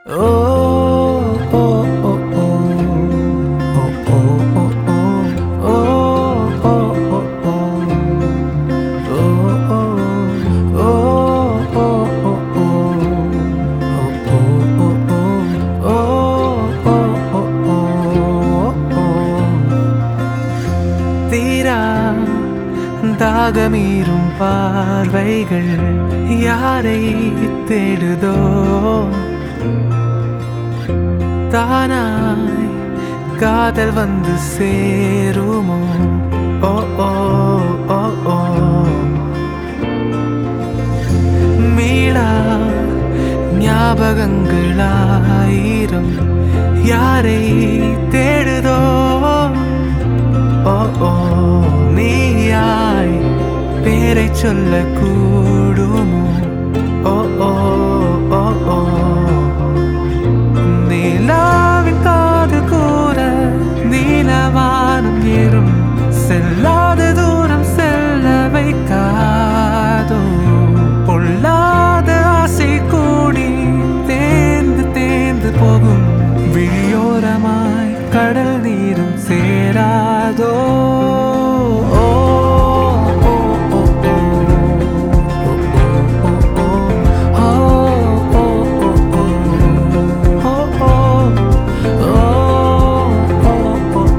ஓ ஓ ஓ ஓ ஓ ஓ ஓ ஓ ஓ ஓ தீரா தாகமீறும் பார்வைகள் யாரை தேடுதோ தானாய் காதல் வந்து சேருமோ ஓ ஓ ஓ ஓ மீளா ஞாபகங்களாயிரம் யாரை தேடுதோ ஓ ஓ நீயாய் பேரை சொல்ல கூடுமோ ஓ ஓ ஓ ஓ நிலாவின் காது கூற நீலவானம் ஏறும் செல்லாத தூரம் செல்ல வைக்காதோ பொல்லாத ஆசை கூடி தேர்ந்து தேர்ந்து போகும் விழியோரமாய் கடல் நீரும் சேராதோ ஓ, ஓ, ஓ, ஓ. ஓ, ஓ, ஓ, ஓ. ஓ, ஓ, ஓ, ஓ. ஓ, ஓ, ஓ,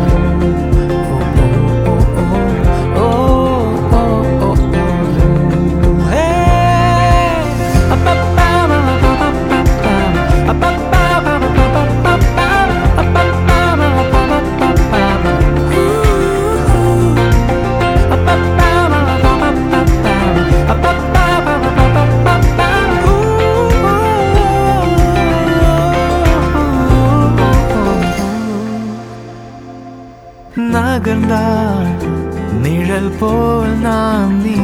நகர்ந்தாள் நிழல் போல் நாம் நீ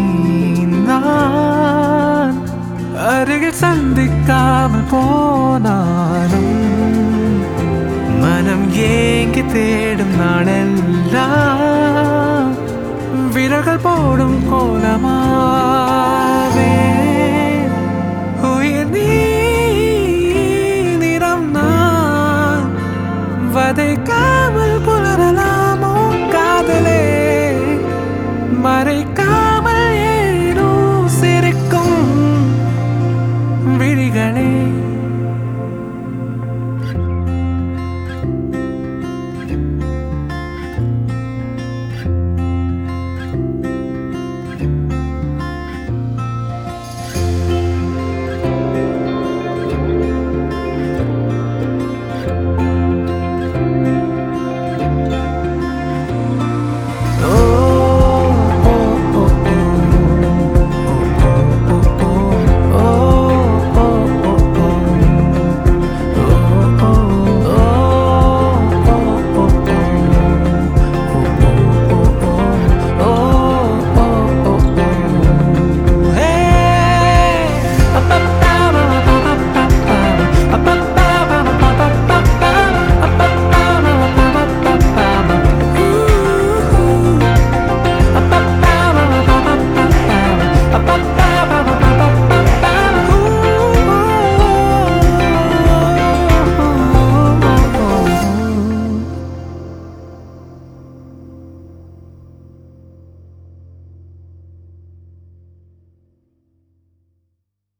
நான் அருகில் சந்திக்காமல் போனாலும் மனம் ஏங்கி தேடும் நாளெல்லாம் விரல்கள் போடும் கோலமாக